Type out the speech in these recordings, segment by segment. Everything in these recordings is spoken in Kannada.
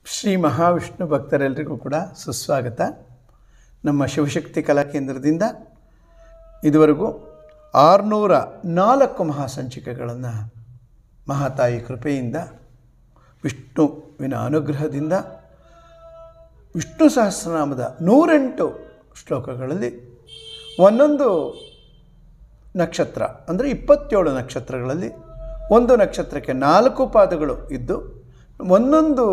ಶ್ರೀ ಮಹಾವಿಷ್ಣು ಭಕ್ತರೆಲ್ಲರಿಗೂ ಕೂಡ ಸುಸ್ವಾಗತ ನಮ್ಮ ಶಿವಶಕ್ತಿ ಕಲಾ ಕೇಂದ್ರದಿಂದ ಇದುವರೆಗೂ ಆರುನೂರ ನಾಲ್ಕು ಮಹಾಸಂಚಿಕೆಗಳನ್ನು ಮಹಾತಾಯಿ ಕೃಪೆಯಿಂದ ವಿಷ್ಣುವಿನ ಅನುಗ್ರಹದಿಂದ ವಿಷ್ಣು ಸಹಸ್ರನಾಮದ ನೂರೆಂಟು ಶ್ಲೋಕಗಳಲ್ಲಿ ಒಂದೊಂದು ನಕ್ಷತ್ರ ಅಂದರೆ ಇಪ್ಪತ್ತೇಳು ನಕ್ಷತ್ರಗಳಲ್ಲಿ ಒಂದು ನಕ್ಷತ್ರಕ್ಕೆ ನಾಲ್ಕು ಪಾದಗಳು ಇದ್ದು ಒಂದೊಂದು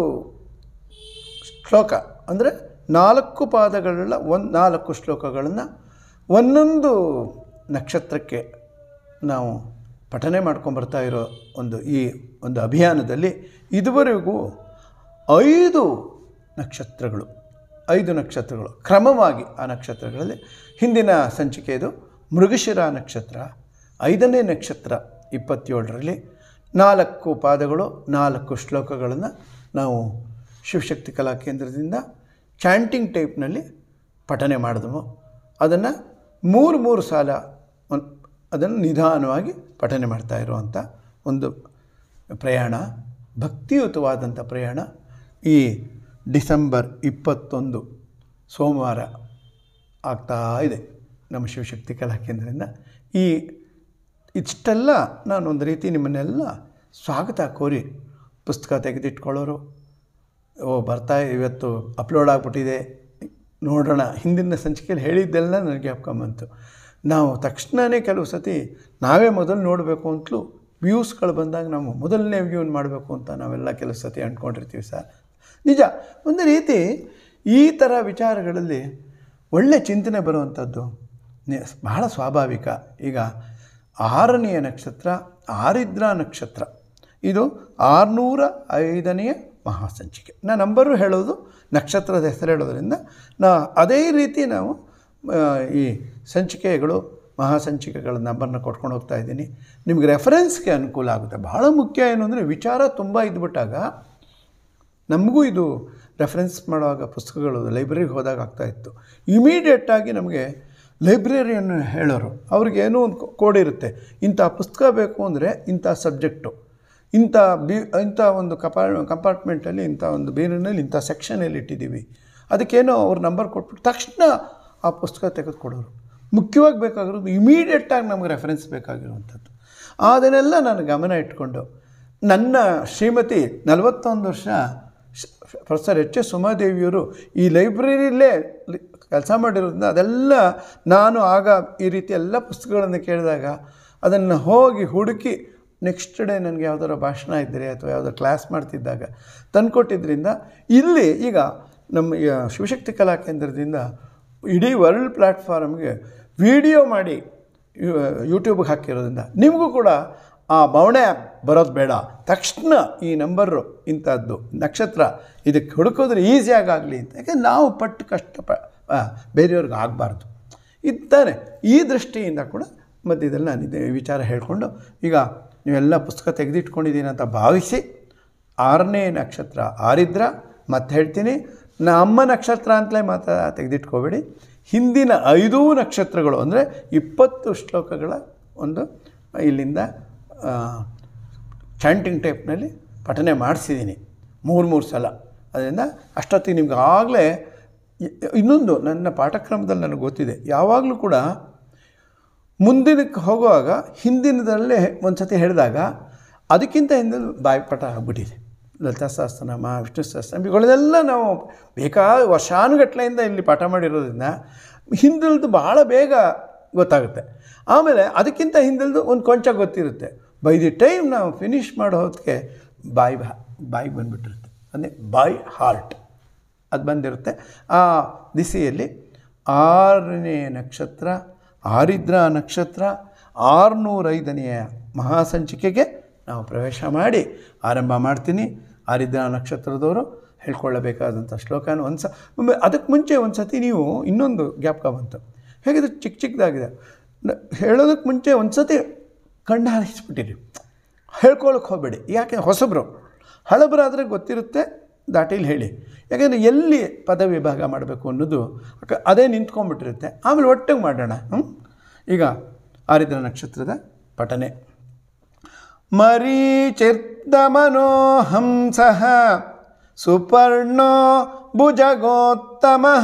ಶ್ಲೋಕ ಅಂದರೆ ನಾಲ್ಕು ಪಾದಗಳುಳ್ಳ ಒಂದು ನಾಲ್ಕು ಶ್ಲೋಕಗಳನ್ನು ಒಂದೊಂದು ನಕ್ಷತ್ರಕ್ಕೆ ನಾವು ಪಠನೆ ಮಾಡ್ಕೊಂಬರ್ತಾ ಇರೋ ಒಂದು ಈ ಒಂದು ಅಭಿಯಾನದಲ್ಲಿ ಇದುವರೆಗೂ ಐದು ನಕ್ಷತ್ರಗಳು ಐದು ನಕ್ಷತ್ರಗಳು ಕ್ರಮವಾಗಿ ಆ ನಕ್ಷತ್ರಗಳಲ್ಲಿ ಹಿಂದಿನ ಸಂಚಿಕೆ ಇದು ಮೃಗಶಿರ ನಕ್ಷತ್ರ ಐದನೇ ನಕ್ಷತ್ರ ಇಪ್ಪತ್ತೇಳರಲ್ಲಿ ನಾಲ್ಕು ಪಾದಗಳು ನಾಲ್ಕು ಶ್ಲೋಕಗಳನ್ನು ನಾವು ಶಿವಶಕ್ತಿ ಕಲಾ ಕೇಂದ್ರದಿಂದ ಚಾಂಟಿಂಗ್ ಟೈಪ್ನಲ್ಲಿ ಪಠನೆ ಮಾಡಿದವು ಅದನ್ನು ಮೂರು ಮೂರು ಸಾಲ ಒನ್ ಅದನ್ನು ನಿಧಾನವಾಗಿ ಪಠನೆ ಮಾಡ್ತಾ ಇರುವಂಥ ಒಂದು ಪ್ರಯಾಣ ಭಕ್ತಿಯುತವಾದಂಥ ಪ್ರಯಾಣ ಈ ಡಿಸೆಂಬರ್ ಇಪ್ಪತ್ತೊಂದು ಸೋಮವಾರ ಆಗ್ತಾ ಇದೆ ನಮ್ಮ ಶಿವಶಕ್ತಿ ಕಲಾ ಕೇಂದ್ರದಿಂದ ಈ ಇಷ್ಟೆಲ್ಲ ನಾನು ಒಂದು ರೀತಿ ನಿಮ್ಮನ್ನೆಲ್ಲ ಸ್ವಾಗತ ಕೋರಿ ಪುಸ್ತಕ ತೆಗೆದಿಟ್ಕೊಳ್ಳೋರು ಓ ಬರ್ತಾ ಇವತ್ತು ಅಪ್ಲೋಡ್ ಆಗಿಬಿಟ್ಟಿದೆ ನೋಡೋಣ ಹಿಂದಿನ ಸಂಚಿಕೆಯಲ್ಲಿ ಹೇಳಿದ್ದೆಲ್ಲ ನನಗೆ ಜ್ಞಾಪಕ ನಾವು ತಕ್ಷಣವೇ ಕೆಲವು ಸತಿ ನಾವೇ ಮೊದಲು ನೋಡಬೇಕು ಅಂತಲೂ ವ್ಯೂಸ್ಗಳು ಬಂದಾಗ ನಾವು ಮೊದಲನೇ ವ್ಯೂನ್ ಮಾಡಬೇಕು ಅಂತ ನಾವೆಲ್ಲ ಕೆಲವು ಸತಿ ಅಂದ್ಕೊಂಡಿರ್ತೀವಿ ಸರ್ ನಿಜ ಒಂದು ರೀತಿ ಈ ಥರ ವಿಚಾರಗಳಲ್ಲಿ ಒಳ್ಳೆ ಚಿಂತನೆ ಬರುವಂಥದ್ದು ನಿ- ಬಹಳ ಸ್ವಾಭಾವಿಕ ಈಗ ಆರನೆಯ ನಕ್ಷತ್ರ ಆರಿದ್ರ ನಕ್ಷತ್ರ ಇದು ಆರುನೂರ ಐದನೆಯ ಮಹಾಸಂಚಿಕೆ ನಾ ನಂಬರು ಹೇಳೋದು ನಕ್ಷತ್ರದ ಹೆಸರು ಹೇಳೋದ್ರಿಂದ ನಾ ಅದೇ ರೀತಿ ನಾವು ಆ, ಈ ಸಂಚಿಕೆಗಳು ಮಹಾಸಂಚಿಕೆಗಳ ನಂಬರ್ನ ಕೊಟ್ಕೊಂಡು ಹೋಗ್ತಾ ಇದ್ದೀನಿ ನಿಮಗೆ ರೆಫರೆನ್ಸ್ಗೆ ಅನುಕೂಲ ಆಗುತ್ತೆ ಬಹಳ ಮುಖ್ಯ ಏನು ಅಂದರೆ ವಿಚಾರ ತುಂಬ ಇದ್ಬಿಟ್ಟಾಗ ನಮಗೂ ಇದು ರೆಫರೆನ್ಸ್ ಮಾಡುವಾಗ ಪುಸ್ತಕಗಳು ಲೈಬ್ರರಿಗೆ ಹೋದಾಗ ಆಗ್ತಾಯಿತ್ತು ಇಮಿಡಿಯೇಟಾಗಿ ನಮಗೆ ಲೈಬ್ರರಿಯನ್ನು ಹೇಳೋರು ಅವ್ರಿಗೆ ಏನೋ ಒಂದು ಕೋಡ್ ಇರುತ್ತೆ ಇಂಥ ಪುಸ್ತಕ ಬೇಕು ಅಂದರೆ ಇಂಥ ಸಬ್ಜೆಕ್ಟು ಇಂಥ ಬಿ ಇಂಥ ಒಂದು ಕಪಾ ಕಂಪಾರ್ಟ್ಮೆಂಟಲ್ಲಿ ಇಂಥ ಒಂದು ಬೀರಿನಲ್ಲಿ ಇಂಥ ಸೆಕ್ಷನಲ್ಲಿ ಇಟ್ಟಿದ್ದೀವಿ ಅದಕ್ಕೇನೋ ಅವ್ರ ನಂಬರ್ ಕೊಟ್ಬಿಟ್ಟು ತಕ್ಷಣ ಆ ಪುಸ್ತಕ ತೆಗೆದುಕೊಡೋರು ಮುಖ್ಯವಾಗಿ ಬೇಕಾಗಿರೋದು ಇಮಿಡಿಯೇಟಾಗಿ ನಮಗೆ ರೆಫರೆನ್ಸ್ ಬೇಕಾಗಿರುವಂಥದ್ದು ಅದನ್ನೆಲ್ಲ ನಾನು ಗಮನ ಇಟ್ಕೊಂಡು ನನ್ನ ಶ್ರೀಮತಿ ನಲವತ್ತೊಂದು ವರ್ಷ ಶ- ಪ್ರೊಫೆಸರ್ ಎಚ್ ಎಸ್ ಉಮಾದೇವಿಯವರು ಈ ಲೈಬ್ರರಿಲೇ ಕೆಲಸ ಮಾಡಿರೋದ್ರಿಂದ ಅದೆಲ್ಲ ನಾನು ಆಗ ಈ ರೀತಿ ಎಲ್ಲ ಪುಸ್ತಕಗಳನ್ನು ಕೇಳಿದಾಗ ಅದನ್ನು ಹೋಗಿ ಹುಡುಕಿ ನೆಕ್ಸ್ಟ್ ಡೇ ನನಗೆ ಯಾವುದಾದ್ರು ಭಾಷಣ ಇದ್ದರೆ ಅಥವಾ ಯಾವುದೋ ಕ್ಲಾಸ್ ಮಾಡ್ತಿದ್ದಾಗ ತಂದುಕೊಟ್ಟಿದ್ದರಿಂದ ಇಲ್ಲಿ ಈಗ ನಮ್ಮ ಈ ಶಿವಶಕ್ತಿ ಕಲಾ ಕೇಂದ್ರದಿಂದ ಇಡೀ ವರ್ಲ್ಡ್ ಪ್ಲ್ಯಾಟ್ಫಾರ್ಮ್ಗೆ ವಿಡಿಯೋ ಮಾಡಿ ಯು- ಯೂಟ್ಯೂಬ್ಗೆ ಹಾಕಿರೋದ್ರಿಂದ ನಿಮಗೂ ಕೂಡ ಆ ಬವಣೆ ಬರೋದು ಬೇಡ ತಕ್ಷಣ ಈ ನಂಬರು ಇಂಥದ್ದು ನಕ್ಷತ್ರ ಇದಕ್ಕೆ ಹುಡುಕೋದ್ರೆ ಈಸಿಯಾಗಿ ಆಗಲಿ ಅಂತ ಯಾಕೆಂದ್ರೆ ನಾವು ಪಟ್ಟು ಕಷ್ಟ ಪ ಆ, ಬೇರೆಯವ್ರಿಗೆ ಆಗಬಾರ್ದು ಇದ್ದಾನೆ ಈ ದೃಷ್ಟಿಯಿಂದ ಕೂಡ ಮತ್ತು ಇದೆಲ್ಲ ನಾನು ಇದೇ ವಿಚಾರ ಹೇಳಿಕೊಂಡು ಈಗ ನೀವೆಲ್ಲ ಪುಸ್ತಕ ತೆಗೆದಿಟ್ಕೊಂಡಿದ್ದೀನಿ ಅಂತ ಭಾವಿಸಿ ಆರನೇ ನಕ್ಷತ್ರ ಆರಿದ್ರ ಮತ್ತೆ ಹೇಳ್ತೀನಿ ನಮ್ಮ ನಕ್ಷತ್ರ ಅಂತಲೇ ಮಾತ್ರ ತೆಗೆದಿಟ್ಕೋಬೇಡಿ ಹಿಂದಿನ ಐದೂ ನಕ್ಷತ್ರಗಳು ಅಂದರೆ ಇಪ್ಪತ್ತು ಶ್ಲೋಕಗಳ ಒಂದು ಇಲ್ಲಿಂದ ಚಾಂಟಿಂಗ್ ಟೈಪ್ನಲ್ಲಿ ಪಠನೆ ಮಾಡಿಸಿದ್ದೀನಿ ಮೂರು ಮೂರು ಸಲ ಅದರಿಂದ ಅಷ್ಟೊತ್ತಿಗೆ ನಿಮ್ಗೆ ಆಗಲೇ ಇನ್ನೊಂದು ನನ್ನ ಪಾಠಕ್ರಮದಲ್ಲಿ ನನಗೆ ಗೊತ್ತಿದೆ ಯಾವಾಗಲೂ ಕೂಡ ಮುಂದಿನಕ್ಕೆ ಹೋಗುವಾಗ ಹಿಂದಿನದಲ್ಲೇ ಒಂದು ಸತಿ ಹೇಳಿದಾಗ ಅದಕ್ಕಿಂತ ಹಿಂದೆ ಬಾಯಿಪಾಠ ಆಗ್ಬಿಟ್ಟಿದೆ ಲಲಿತಾ ಸಹಸ್ರನಾಮ ವಿಷ್ಣು ಸಹಸ್ರನಾಮ ಇವುಗಳನ್ನೆಲ್ಲ ನಾವು ಬೇಕಾದ ವರ್ಷಾನುಗಟ್ಲೆಯಿಂದ ಇಲ್ಲಿ ಪಾಠ ಮಾಡಿರೋದ್ರಿಂದ ಹಿಂದಿಲ್ದು ಭಾಳ ಬೇಗ ಗೊತ್ತಾಗುತ್ತೆ ಆಮೇಲೆ ಅದಕ್ಕಿಂತ ಹಿಂದಿಲ್ದು ಒಂದು ಕೊಂಚ ಗೊತ್ತಿರುತ್ತೆ ಬೈ ದಿ ಟೈಮ್ ನಾವು ಫಿನಿಷ್ ಮಾಡೋ ಹೊತ್ತಿಗೆ ಬಾಯಿ ಬಾ ಬಾಯಿಗೆ ಬಂದುಬಿಟ್ಟಿರುತ್ತೆ ಅಂದರೆ ಬಾಯ್ ಹಾರ್ಟ್ ಅದು ಬಂದಿರುತ್ತೆ ಆ ದಿಸೆಯಲ್ಲಿ ಆರನೇ ನಕ್ಷತ್ರ ಆರಿದ್ರ ನಕ್ಷತ್ರ ಆರುನೂರೈದನೆಯ ಮಹಾಸಂಚಿಕೆಗೆ ನಾವು ಪ್ರವೇಶ ಮಾಡಿ ಆರಂಭ ಮಾಡ್ತೀನಿ ಆರಿದ್ರ ನಕ್ಷತ್ರದವರು ಹೇಳ್ಕೊಳ್ಳಬೇಕಾದಂಥ ಶ್ಲೋಕನ ಒಂದು ಸ ಒಮ್ಮೆ ಅದಕ್ಕೆ ಮುಂಚೆ ಒಂದು ಸತಿ ನೀವು ಇನ್ನೊಂದು ಜ್ಞಾಪಕ ಬಂತು ಹೇಗಿದೆ ಚಿಕ್ಕ ಚಿಕ್ಕದಾಗಿದೆ ನ- ಹೇಳೋದಕ್ಕೆ ಮುಂಚೆ ಒಂದು ಸತಿ ಕಣ್ಣು ಹಾರಿಸ್ಬಿಟ್ಟಿರಿ ಹೇಳ್ಕೊಳಕ್ಕೆ ಹೋಗಬೇಡಿ ಯಾಕೆ ಹೊಸಬ್ರು ಹಳಬರಾದರೆ ಗೊತ್ತಿರುತ್ತೆ ದಾಟೀಲಿ ಹೇಳಿ ಯಾಕೆಂದರೆ ಎಲ್ಲಿ ಪದ ವಿಭಾಗ ಮಾಡಬೇಕು ಅನ್ನೋದು ಅಕ- ಅದೇ ನಿಂತ್ಕೊಂಡ್ಬಿಟ್ಟಿರುತ್ತೆ ಆಮೇಲೆ ಒಟ್ಟಿಗೆ ಮಾಡೋಣ ಹ್ಮ್? ಈಗ ಆರಿದ್ರ ನಕ್ಷತ್ರದ ಪಠನೆ ಮರೀಚಿರ್ದಮನೋಹಂಸಃ ಸುಪರ್ಣೋ ಭುಜಗೋತ್ತಮಃ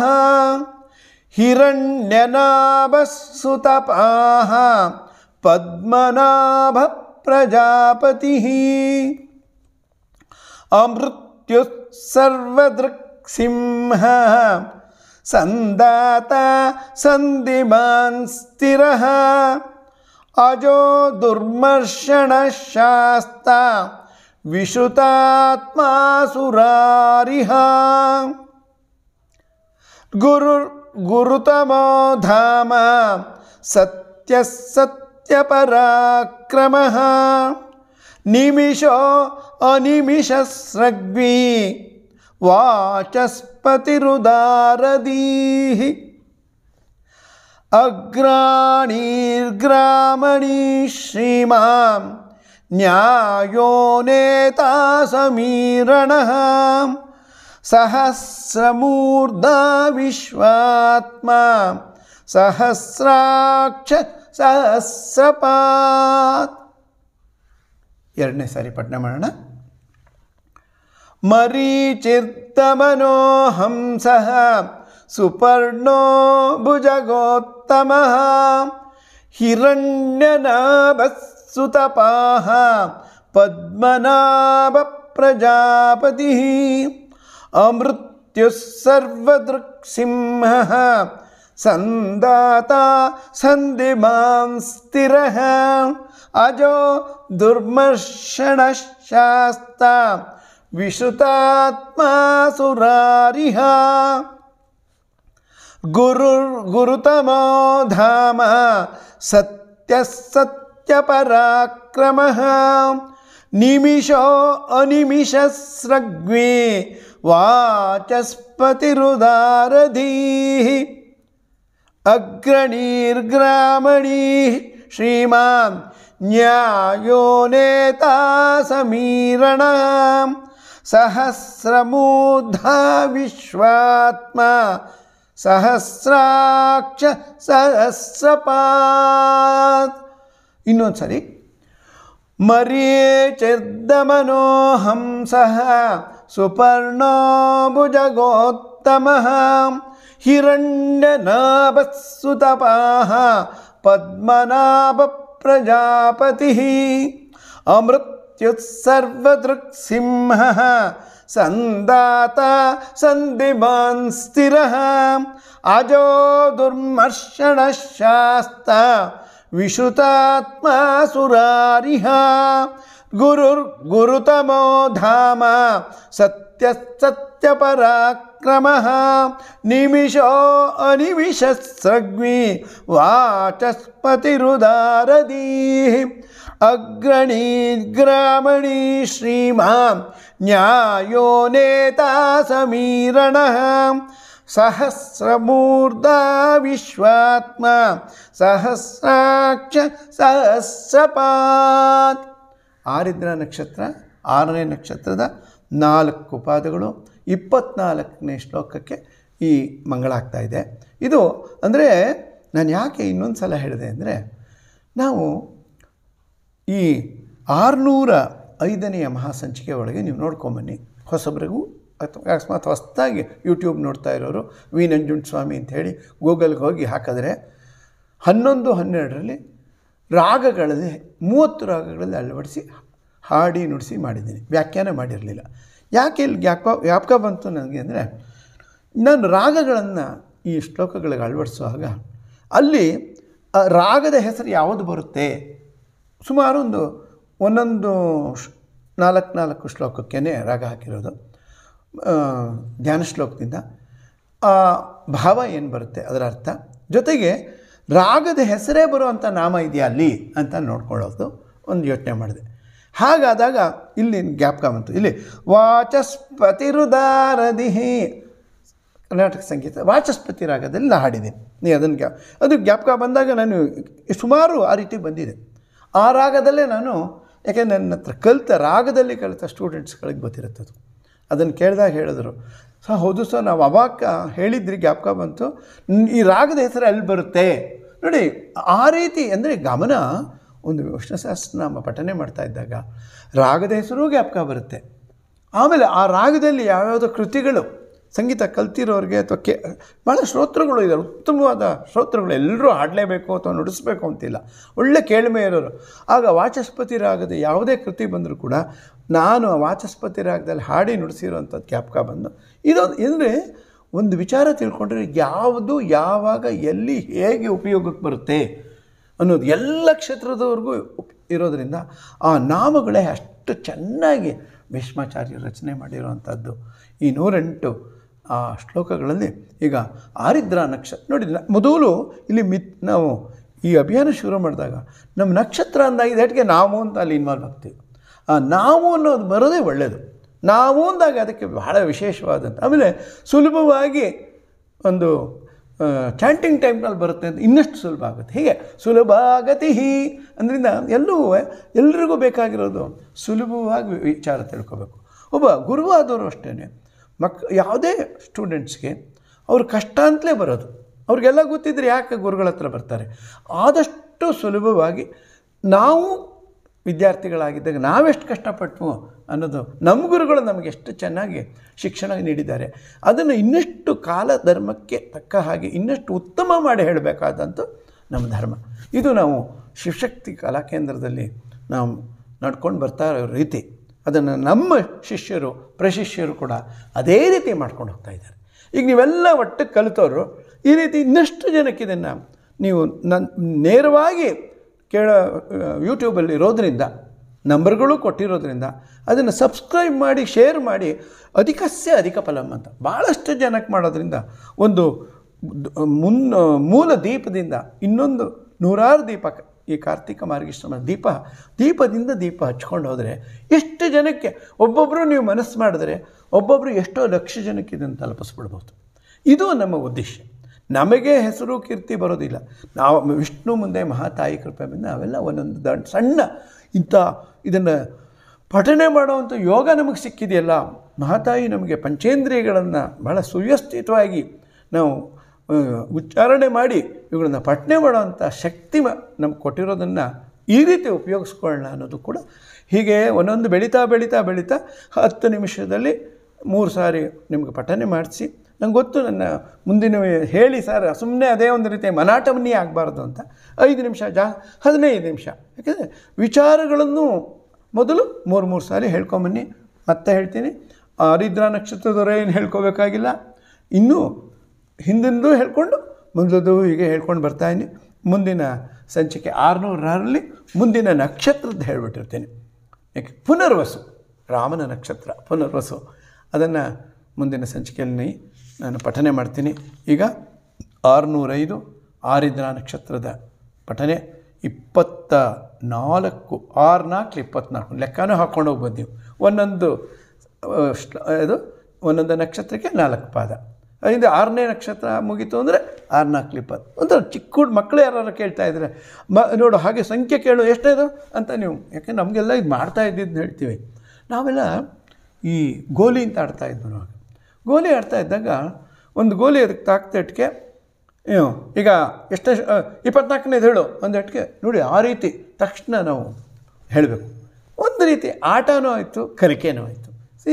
ಹಿರಣ್ಯನಾಭಸುತಪಾಹ ಪದ್ಮನಾಭ ಪ್ರಜಾಪತಿ ಅಮೃತ್ಯು ಸರ್ವದೃಕ್ಸಿಂಹ ಸಂದಾತ ಸಂದಿಮಾನ್ ಸ್ಥಿರಃ ಅಜೋ ದುರ್ಮರ್ಷಣ ಶಾಸ್ತ ವಿಶ್ರುತಾತ್ಮ ಸುರಾರಿಹ ಗುರು ಗುರುತಮೋ ಧಾಮ ಸತ್ಯ ಸತ್ಯಪರಾಕ್ರಮಃ ನಿಮಿಷೋ ಅನಿಮಿಷಸ್ರಗ್ವಿ ವಾಚಸ್ಪತಿರುದಾರದೀಃ ಅಗ್ರಾಣೀರ್ಗ್ರಾಮಣೀ ಶ್ರೀಮಾಂ ನ್ಯಾಯೋ ನೇತಾ ಸಮೀರಣಃ ಸಹಸ್ರಮೂರ್ಧಾ ವಿಶ್ವಾತ್ಮ ಸಹಸ್ರಾಕ್ಷ ಸಹಸ್ರಪಾತ್ ಎರಡನೇ ಸಾರಿ ಪಠಣ ಮಾಡೋಣ ಮರೀಚಿರ್ತಮನೋಹಂಸಃ ಸುಪರ್ಣೋ ಭುಜಗೋತ್ತಮಃ ಹಿರಣ್ಯನಾಭಸುತಪಾಹ ಪದ್ಮನಾಭ ಪ್ರಜಾಪತಿ ಅಮೃತ್ಯುಃ ಸರ್ವದೃಕ್ಸಿಂಹಃ ಸಂದಾತ ಸಂದಿಮಾಂ ಸ್ಥಿರಃ ಅಜೋ ದುರ್ಮರ್ಷಣಶಾಸ್ತ ವಿಶ್ರುತಾತ್ಮ ಸುರಾರಿಹ ಗುರುರ್ ಗುರುತಮೋ ಧಾಮ ಸತ್ಯ ಸತ್ಯಪರಾಕ್ರಮಃ ನಿಮಿಷೋ ಅನಿಮಿಷಸ್ರಗ್ವಿ ವಾಚಸ್ಪತಿರುದಾರಧೀಃ ಅಗ್ರಣೀರ್ಗ್ರಾಮಣೀः ಶ್ರೀಮಾನ್ ನ್ಯಾಯೋ ನೇತಾ ಸಮೀರಣಃ ಸಹಸ್ರಮೂರ್ಧಾ ವಿಶ್ವಾತ್ಮ ಸಹಸ್ರಾಕ್ಷ ಸಹಸ್ರಪಾತ್ ಇನ್ನೊಂದು ಸರಿ ಮರ್ಯೇಚಿರ್ದಮನೋಹಂಸಃ ಸುಪರ್ಣೋ ಭುಜಗೋತ್ತಮಃ ಹಿರಣ್ಯನಾಭಸುತಪಾಹ ಪದ್ಮನಾಭ ಪ್ರಜಾಪತಿ ಅಮೃತ್ಯುತ್ ಸರ್ವದೃಕ್ಸಿಂಹ ಸಂದಾತ ಸಂದಿಮಾನ್ ಸ್ಥಿರಃ ಅಜೋ ದುರ್ಮರ್ಷಣ ಶಾಸ್ತ ವಿಶ್ರುತಾತ್ಮ ಸುರಾರಿಹ ಗುರುರ್ ಗುರುತಮೋ ಧಾಮ ಸತ್ಯ ಸತ್ಯಪರಾಕ್ರಮಃ ನಿಮಿಷೋ ಅನಿಮಿಷಸ್ರಗ್ವಿ ವಾಚಸ್ಪತಿರುದಾರದೀಃ ಅಗ್ರಣೀ ಗ್ರಾಮಣೀ ಶ್ರೀಮಾನ್ ನ್ಯಾಯೋ ನೇತಾ ಸಮೀರಣಃ ಸಹಸ್ರಮೂರ್ಧಾ ವಿಶ್ವಾತ್ಮ ಸಹಸ್ರಾಕ್ಷ ಸಹಸ್ರಪಾತ್ ಆರಿದ್ರ ನಕ್ಷತ್ರ ಆರನೇ ನಕ್ಷತ್ರದ ನಾಲ್ಕು ಪಾದಗಳು ಇಪ್ಪತ್ನಾಲ್ಕನೇ ಶ್ಲೋಕಕ್ಕೆ ಈ ಮಂಗಳಾಗ್ತಾ ಇದೆ ಇದು ಅಂದರೆ ನಾನು ಯಾಕೆ ಇನ್ನೊಂದು ಸಲ ಹೇಳಿದೆ ಅಂದರೆ ನಾವು ಈ ಆರುನೂರ ಐದನೆಯ ಮಹಾಸಂಚಿಕೆ ಒಳಗೆ ನೀವು ನೋಡ್ಕೊಂಬನ್ನಿ ಹೊಸಬ್ರಿಗೂ ಅಥವಾ ಅಕಸ್ಮಾತ್ ಹೊಸದಾಗಿ ಯೂಟ್ಯೂಬ್ ನೋಡ್ತಾ ಇರೋರು ವಿ ನಂಜುಂಡ ಸ್ವಾಮಿ ಅಂಥೇಳಿ ಗೂಗಲ್ಗೆ ಹೋಗಿ ಹಾಕಿದ್ರೆ ಹನ್ನೊಂದು ಹನ್ನೆರಡರಲ್ಲಿ ರಾಗಗಳಲ್ಲಿ ಮೂವತ್ತು ರಾಗಗಳಲ್ಲಿ ಅಳವಡಿಸಿ ಹಾಡಿ ನುಡಿಸಿ ಮಾಡಿದ್ದೀನಿ ವ್ಯಾಖ್ಯಾನ ಮಾಡಿರಲಿಲ್ಲ ಯಾಕೆ ಇಲ್ಲಿ ಜ್ಞಾಪ ಜ್ಞಾಪಕ ಬಂತು ನನಗೆ ಅಂದರೆ ನಾನು ರಾಗಗಳನ್ನು ಈ ಶ್ಲೋಕಗಳಿಗೆ ಅಳವಡಿಸುವಾಗ ಅಲ್ಲಿ ಆ ರಾಗದ ಹೆಸರು ಯಾವುದು ಬರುತ್ತೆ ಸುಮಾರು ಒಂದು ಒಂದೊಂದು ಶ್- ನಾಲ್ಕು ನಾಲ್ಕು ಶ್ಲೋಕಕ್ಕೇ ರಾಗ ಹಾಕಿರೋದು ಆ, ಧ್ಯಾನ ಶ್ಲೋಕದಿಂದ ಆ ಭಾವ ಏನು ಬರುತ್ತೆ ಅದರ ಅರ್ಥ ಜೊತೆಗೆ ರಾಗದ ಹೆಸರೇ ಬರುವಂಥ ನಾಮ ಇದೆಯಾ ಅಲ್ಲಿ ಅಂತ ನೋಡ್ಕೊಳ್ಳೋದು ಒಂದು ಯೋಚನೆ ಮಾಡಿದೆ ಹಾಗಾದಾಗ ಇಲ್ಲಿ ಜ್ಞಾಪಕ ಬಂತು ಇಲ್ಲಿ ವಾಚಸ್ಪತಿರುದಾರದಿಹಿ ಕರ್ನಾಟಕ ಸಂಗೀತ ವಾಚಸ್ಪತಿ ರಾಗದಲ್ಲಿ ನಾ ಹಾಡಿದ್ದೀನಿ ನೀ ಅದನ್ನು ಗ್ಯಾ ಅದು ಜ್ಞಾಪಕ ಬಂದಾಗ ನಾನು ಸುಮಾರು ಆ ರೀತಿ ಬಂದಿದೆ ಆ ರಾಗದಲ್ಲೇ ನಾನು ಯಾಕೆ ನನ್ನ ಹತ್ರ ಕಲಿತ ರಾಗದಲ್ಲಿ ಕಲಿತ ಸ್ಟೂಡೆಂಟ್ಸ್ಗಳಿಗೆ ಗೊತ್ತಿರುತ್ತೆ ಅದು ಅದನ್ನು ಕೇಳಿದಾಗ ಹೇಳಿದ್ರು ಸರ್ ಹೌದು ಸರ್ ನಾವು ಅವಾಗ ಹೇಳಿದ್ರಿ ಜ್ಞಾಪಕ ಬಂತು ನ್- ಈ ರಾಗದ ಹೆಸರು ಎಲ್ಲಿ ಬರುತ್ತೆ ನೋಡಿ ಆ ರೀತಿ ಅಂದರೆ ಗಮನ ಒಂದು ವಿಷ್ಣು ಸಹಸ್ರನಾಮ ಪಠನೆ ಮಾಡ್ತಾ ಇದ್ದಾಗ ರಾಗದ ಹೆಸರೂ ಜ್ಞಾಪಕ ಬರುತ್ತೆ ಆಮೇಲೆ ಆ ರಾಗದಲ್ಲಿ ಯಾವ್ಯಾವುದೋ ಕೃತಿಗಳು ಸಂಗೀತ ಕಲ್ತಿರೋರಿಗೆ ಅಥವಾ ಕೆ ಭಾಳ ಶ್ರೋತೃಗಳು ಇದ್ದಾರೆ ಉತ್ತಮವಾದ ಶ್ರೋತೃಗಳು ಎಲ್ಲರೂ ಹಾಡಲೇಬೇಕು ಅಥವಾ ನುಡಿಸ್ಬೇಕು ಅಂತಿಲ್ಲ ಒಳ್ಳೆ ಕೇಳ್ಮೆ ಇರೋರು ಆಗ ವಾಚಸ್ಪತಿ ರಾಗದ ಯಾವುದೇ ಕೃತಿ ಬಂದರೂ ಕೂಡ ನಾನು ಆ ವಾಚಸ್ಪತಿ ರಾಗದಲ್ಲಿ ಹಾಡಿ ನುಡಿಸಿರೋಂಥದ್ದು ಜ್ಞಾಪಕ ಬಂದು ಇದೊಂದು ಅಂದರೆ ಒಂದು ವಿಚಾರ ತಿಳ್ಕೊಂಡ್ರೆ ಯಾವುದು ಯಾವಾಗ ಎಲ್ಲಿ ಹೇಗೆ ಉಪಯೋಗಕ್ಕೆ ಬರುತ್ತೆ ಅನ್ನೋದು ಎಲ್ಲ ಕ್ಷೇತ್ರದವರೆಗೂ ಉಪ್- ಇರೋದರಿಂದ ಆ ನಾಮಗಳೇ ಅಷ್ಟು ಚೆನ್ನಾಗಿ ಭೀಷ್ಮಾಚಾರ್ಯ ರಚನೆ ಮಾಡಿರುವಂಥದ್ದು ಈ ನೂರೆಂಟು ಆ ಶ್ಲೋಕಗಳಲ್ಲಿ ಈಗ ಆರಿದ್ರ ನಕ್ಷತ್ರ ನೋಡಿ ನ- ಮೊದಲು ಇಲ್ಲಿ ಮಿತ್ ನಾವು ಈ ಅಭಿಯಾನ ಶುರು ಮಾಡಿದಾಗ ನಮ್ಮ ನಕ್ಷತ್ರ ಅಂದಾಗ ಇದಕ್ಕೆ ನಾವು ಅಂತ ಅಲ್ಲಿ ಇನ್ವಾಲ್ವ್ ಆಗ್ತೀವಿ ಆ ನಾವು ಅನ್ನೋದು ಬರೋದೇ ಒಳ್ಳೆಯದು ನಾವು ಅಂದಾಗ ಅದಕ್ಕೆ ಬಹಳ ವಿಶೇಷವಾದಂಥ ಆಮೇಲೆ ಸುಲಭವಾಗಿ ಒಂದು ಚಾಂಟಿಂಗ್ ಟೈಮ್ನಲ್ಲಿ ಬರುತ್ತೆ ಅಂತ ಇನ್ನಷ್ಟು ಸುಲಭ ಆಗುತ್ತೆ ಹೀಗೆ ಸುಲಭ ಗತಿ ಅಂದ್ರಿಂದ ಎಲ್ಲೂ ಎಲ್ರಿಗೂ ಬೇಕಾಗಿರೋದು ಸುಲಭವಾಗಿ ವಿಚಾರ ತಿಳ್ಕೊಬೇಕು ಒಬ್ಬ ಗುರುವಾದವರು ಅಷ್ಟೇ ಮಕ್ ಯಾವುದೇ ಸ್ಟೂಡೆಂಟ್ಸ್ಗೆ ಅವ್ರ ಕಷ್ಟ ಅಂತಲೇ ಬರೋದು ಅವ್ರಿಗೆಲ್ಲ ಗೊತ್ತಿದ್ರೆ ಯಾಕೆ ಗುರುಗಳ ಹತ್ರ ಬರ್ತಾರೆ ಆದಷ್ಟು ಸುಲಭವಾಗಿ ನಾವು ವಿದ್ಯಾರ್ಥಿಗಳಾಗಿದ್ದಾಗ ನಾವೆಷ್ಟು ಕಷ್ಟಪಟ್ವು ಅನ್ನೋದು ನಮ್ಮ ಗುರುಗಳು ನಮಗೆ ಎಷ್ಟು ಚೆನ್ನಾಗಿ ಶಿಕ್ಷಣ ನೀಡಿದ್ದಾರೆ ಅದನ್ನು ಇನ್ನಷ್ಟು ಕಾಲ ಧರ್ಮಕ್ಕೆ ತಕ್ಕ ಹಾಗೆ ಇನ್ನಷ್ಟು ಉತ್ತಮ ಮಾಡಿ ಹೇಳಬೇಕಾದಂಥ ನಮ್ಮ ಧರ್ಮ ಇದು ನಾವು ಶಿವಶಕ್ತಿ ಕಲಾಕೇಂದ್ರದಲ್ಲಿ ನಾವು ನಡ್ಕೊಂಡು ಬರ್ತಾ ಇರೋ ರೀತಿ ಅದನ್ನು ನಮ್ಮ ಶಿಷ್ಯರು ಪ್ರಶಿಷ್ಯರು ಕೂಡ ಅದೇ ರೀತಿ ಮಾಡ್ಕೊಂಡು ಹೋಗ್ತಾ ಇದ್ದಾರೆ ಈಗ ನೀವೆಲ್ಲ ಒಟ್ಟು ಕಲಿತವರು ಈ ರೀತಿ ಇನ್ನಷ್ಟು ಜನಕ್ಕೆ ಇದನ್ನು ನೀವು ನನ್ನ ನೇರವಾಗಿ ಕೇಳ ಯೂಟ್ಯೂಬಲ್ಲಿ ಇರೋದ್ರಿಂದ ನಂಬರ್ಗಳು ಕೊಟ್ಟಿರೋದ್ರಿಂದ ಅದನ್ನು ಸಬ್ಸ್ಕ್ರೈಬ್ ಮಾಡಿ ಶೇರ್ ಮಾಡಿ ಅಧಿಕಸ್ಯ ಅಧಿಕ ಫಲಂ ಅಂತ ಭಾಳಷ್ಟು ಜನಕ್ಕೆ ಮಾಡೋದ್ರಿಂದ ಒಂದು ದ್- ಮುನ್ ಮೂಲ ದೀಪದಿಂದ ಇನ್ನೊಂದು ನೂರಾರು ದೀಪ ಕ- ಈ ಕಾರ್ತಿಕ ಮಾರ್ಗಶ್ರಮ ದೀಪ ದೀಪದಿಂದ ದೀಪ ಹಚ್ಕೊಂಡು ಹೋದರೆ ಎಷ್ಟು ಜನಕ್ಕೆ ಒಬ್ಬೊಬ್ಬರು ನೀವು ಮನಸ್ಸು ಮಾಡಿದ್ರೆ ಒಬ್ಬೊಬ್ಬರು ಎಷ್ಟೋ ಲಕ್ಷ ಜನಕ್ಕೆ ಇದನ್ನು ತಲುಪಿಸ್ಬಿಡ್ಬೋದು ಇದು ನಮ್ಮ ಉದ್ದೇಶ ನಮಗೆ ಹೆಸರು ಕೀರ್ತಿ ಬರೋದಿಲ್ಲ ನಾವು ವಿಷ್ಣು ಮುಂದೆ ಮಹಾತಾಯಿ ಕೃಪೆ ಬಂದು ನಾವೆಲ್ಲ ಒಂದೊಂದು ದೊಡ್ಡ ಸಣ್ಣ ಇಂಥ ಇದನ್ನು ಪಠನೆ ಮಾಡುವಂಥ ಯೋಗ ನಮಗೆ ಸಿಕ್ಕಿದೆಯಲ್ಲ ಮಹಾತಾಯಿ ನಮಗೆ ಪಂಚೇಂದ್ರಿಯಗಳನ್ನು ಬಹಳ ಸುವ್ಯವಸ್ಥಿತವಾಗಿ ನಾವು ಆ, ಉಚ್ಚಾರಣೆ ಮಾಡಿ ಇವುಗಳನ್ನು ಪಠನೆ ಮಾಡೋವಂಥ ಶಕ್ತಿ ಮ ನಮ್ಗೆ ಕೊಟ್ಟಿರೋದನ್ನು ಈ ರೀತಿ ಉಪಯೋಗಿಸ್ಕೊಳ್ಳೋಣ ಅನ್ನೋದು ಕೂಡ ಹೀಗೆ ಒಂದೊಂದು ಬೆಳೀತಾ ಬೆಳೀತಾ ಬೆಳೀತಾ ಹತ್ತು ನಿಮಿಷದಲ್ಲಿ ಮೂರು ಸಾರಿ ನಿಮ್ಗೆ ಪಠನೆ ಮಾಡಿಸಿ ನಂಗೆ ಗೊತ್ತು ನನ್ನ ಮುಂದಿನ ಹೇಳಿ ಸರ್ ಸುಮ್ಮನೆ ಅದೇ ಒಂದು ರೀತಿ ಮನಾಟಮನಿ ಆಗಬಾರ್ದು ಅಂತ ಐದು ನಿಮಿಷ ಜಾ ಹದಿನೈದು ನಿಮಿಷ ಯಾಕೆಂದರೆ ವಿಚಾರಗಳನ್ನು ಮೊದಲು ಮೂರು ಮೂರು ಸಾರಿ ಹೇಳ್ಕೊಂಬನ್ನಿ ಮತ್ತೆ ಹೇಳ್ತೀನಿ ಆರಿದ್ರ ನಕ್ಷತ್ರದವರೇ ಏನು ಹೇಳ್ಕೋಬೇಕಾಗಿಲ್ಲ ಇನ್ನೂ ಹಿಂದಿಂದೂ ಹೇಳ್ಕೊಂಡು ಮುಂದದ್ದು ಹೀಗೆ ಹೇಳ್ಕೊಂಡು ಬರ್ತಾಯಿನಿ ಮುಂದಿನ ಸಂಚಿಕೆ ಆರುನೂರರಲ್ಲಿ ಮುಂದಿನ ನಕ್ಷತ್ರದ್ದು ಹೇಳ್ಬಿಟ್ಟಿರ್ತೀನಿ ಯಾಕೆ ಪುನರ್ವಸು ರಾಮನ ನಕ್ಷತ್ರ ಪುನರ್ವಸು ಅದನ್ನು ಮುಂದಿನ ಸಂಚಿಕೆಯಲ್ಲಿ ನಾನು ಪಠನೆ ಮಾಡ್ತೀನಿ ಈಗ ಆರುನೂರೈದು ಆರಿದ್ರ ನಕ್ಷತ್ರದ ಪಠನೆ ಇಪ್ಪತ್ತ ನಾಲ್ಕು ಆರು ನಾಲ್ಕು ಇಪ್ಪತ್ನಾಲ್ಕು ಲೆಕ್ಕನೂ ಹಾಕ್ಕೊಂಡು ಹೋಗ್ಬೋದು ನೀವು ಒಂದೊಂದು ಆ, ಶ್ಲ- ಇದು ಒಂದೊಂದು ನಕ್ಷತ್ರಕ್ಕೆ ನಾಲ್ಕು ಪಾದ ಅದರಿಂದ ಆರನೇ ನಕ್ಷತ್ರ ಮುಗೀತು ಅಂದರೆ ಆರು ನಾಲ್ಕು ಇಪ್ಪತ್ತು ಒಂಥರ ಚಿಕ್ಕ ಹುಡ್ ಮಕ್ಕಳು ಯಾರು ಕೇಳ್ತಾ ಇದ್ದಾರೆ ಮ ನೋಡು ಹಾಗೆ ಸಂಖ್ಯೆ ಕೇಳು ಎಷ್ಟೇದು ಅಂತ ನೀವು ಯಾಕೆ ನಮಗೆಲ್ಲ ಇದು ಮಾಡ್ತಾ ಇದ್ದಿದ್ದು ಹೇಳ್ತೀವಿ ನಾವೆಲ್ಲ ಈ ಗೋಲಿ ಅಂತ ಆಡ್ತಾ ಇದ್ವಿ ನಾವು ಗೋಲಿ ಆಡ್ತಾ ಇದ್ದಾಗ ಒಂದು ಗೋಲಿ ಅದಕ್ಕೆ ತಾಕ್ತಟ್ಗೆ ಏನು ಈಗ ಎಷ್ಟೇ ಇಪ್ಪತ್ನಾಲ್ಕನೇದು ಹೇಳು ಒಂದು ಅಟ್ಕೆ ನೋಡಿ ಆ ರೀತಿ ತಕ್ಷಣ ನಾವು ಹೇಳಬೇಕು ಒಂದು ರೀತಿ ಆಟನೂ ಆಯಿತು ಕಲಿಕೆನೂ ಆಯಿತು see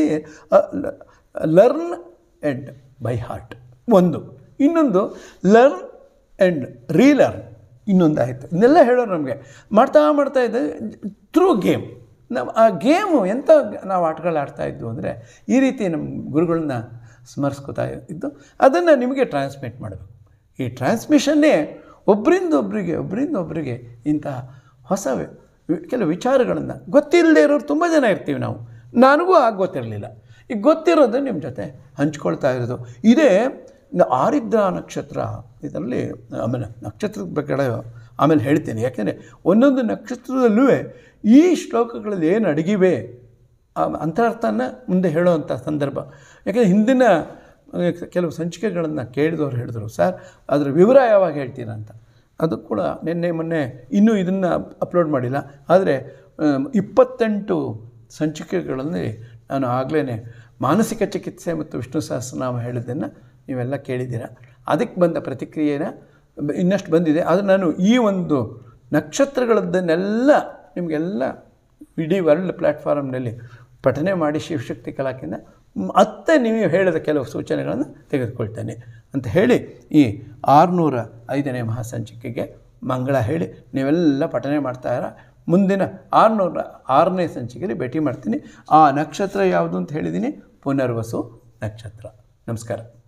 learn and by heart ಒಂದು ಇನ್ನೊಂದು ಲರ್ನ್ ಆ್ಯಂಡ್ ರೀಲರ್ನ್ ಇನ್ನೊಂದು ಆಯಿತು ಇದನ್ನೆಲ್ಲ ಹೇಳೋರು ನಮಗೆ ಮಾಡ್ತಾ ಮಾಡ್ತಾ ಇದ್ದ ಥ್ರೂ ಗೇಮ್ ನಾವು ಆ ಗೇಮು ಎಂಥ ನಾವು ಆಟಗಳು ಆಡ್ತಾ ಇದ್ವು ಅಂದರೆ ಈ ರೀತಿ ನಮ್ಮ ಗುರುಗಳನ್ನ ಸ್ಮರಿಸ್ಕೋತಾ ಇದ್ದು ಅದನ್ನು ನಿಮಗೆ ಟ್ರಾನ್ಸ್ಮಿಟ್ ಮಾಡಬೇಕು ಈ ಟ್ರಾನ್ಸ್ಮಿಷನ್ನೇ ಒಬ್ಬರಿಂದ ಒಬ್ಬರಿಗೆ ಒಬ್ಬರಿಂದ ಒಬ್ಬರಿಗೆ ಇಂತಹ ಹೊಸ ವಿ- ವಿ- ಕೆಲವು ವಿಚಾರಗಳನ್ನು ಗೊತ್ತಿಲ್ಲದೆ ಇರೋರು ತುಂಬ ಜನ ಇರ್ತೀವಿ ನಾವು ನನಗೂ ಆಗ ಗೊತ್ತಿರಲಿಲ್ಲ ಈಗ ಗೊತ್ತಿರೋದು ನಿಮ್ಮ ಜೊತೆ ಹಂಚ್ಕೊಳ್ತಾ ಇರೋದು ಇದೇ ನ- ಆರಿದ್ರ ನಕ್ಷತ್ರ ಇದರಲ್ಲಿ ಆಮೇಲೆ ನಕ್ಷತ್ರದ ಬಗ್ಗೆ ಆಮೇಲೆ ಹೇಳ್ತೀನಿ ಯಾಕೆಂದರೆ ಒಂದೊಂದು ನಕ್ಷತ್ರದಲ್ಲೂ ಈ ಶ್ಲೋಕಗಳಲ್ಲಿ ಏನು ಅಡಗಿವೆ ಆ ಅಂತರಾರ್ಥನ ಮುಂದೆ ಹೇಳೋವಂಥ ಸಂದರ್ಭ ಯಾಕೆಂದರೆ ಹಿಂದಿನ ಆ, ಕೆಲವು ಸಂಚಿಕೆಗಳನ್ನು ಕೇಳಿದವರು ಹೇಳಿದರು ಸರ್ ಅದರ ವಿವರ ಯಾವಾಗ ಹೇಳ್ತೀರ ಅಂತ ಅದು ಕೂಡ ನಿನ್ನೆ ಮೊನ್ನೆ ಇನ್ನೂ ಇದನ್ನು ಅಪ್ಲೋಡ್ ಮಾಡಿಲ್ಲ ಆದರೆ ಇಪ್ಪತ್ತೆಂಟು ಸಂಚಿಕೆಗಳಲ್ಲಿ ನಾನು ಆಗಲೇ ಮಾನಸಿಕ ಚಿಕಿತ್ಸೆ ಮತ್ತು ವಿಷ್ಣು ಸಹಸ್ರನಾಮ ಹೇಳಿದ್ದನ್ನು ನೀವೆಲ್ಲ ಕೇಳಿದ್ದೀರ ಅದಕ್ಕೆ ಬಂದ ಪ್ರತಿಕ್ರಿಯೆನ ಬ- ಇನ್ನಷ್ಟು ಬಂದಿದೆ ಆದರೆ ನಾನು ಈ ಒಂದು ನಕ್ಷತ್ರಗಳದ್ದನ್ನೆಲ್ಲ ನಿಮಗೆಲ್ಲ ಇಡೀ ವರ್ಲ್ಡ್ ಪ್ಲ್ಯಾಟ್ಫಾರ್ಮ್ನಲ್ಲಿ ಪಠನೆ ಮಾಡಿ ಶಿವಶಕ್ತಿ ಕಲಾಕಿಂದ ಮತ್ತೆ ನೀವು ಹೇಳಿದ ಕೆಲವು ಸೂಚನೆಗಳನ್ನು ತೆಗೆದುಕೊಳ್ತೇನೆ ಅಂತ ಹೇಳಿ ಈ ಆರುನೂರ ಐದನೇ ಮಹಾಸಂಚಿಕೆಗೆ ಮಂಗಳ ಹೇಳಿ ನೀವೆಲ್ಲ ಪಠನೆ ಮಾಡ್ತಾರ ಮುಂದಿನ ಆರುನೂರ ಆರನೇ ಸಂಚಿಕೆಯಲ್ಲಿ ಭೇಟಿ ಮಾಡ್ತೀನಿ ಆ ನಕ್ಷತ್ರ ಯಾವುದು ಅಂತ ಹೇಳಿದ್ದೀನಿ ಪುನರ್ವಸು ನಕ್ಷತ್ರ ನಮಸ್ಕಾರ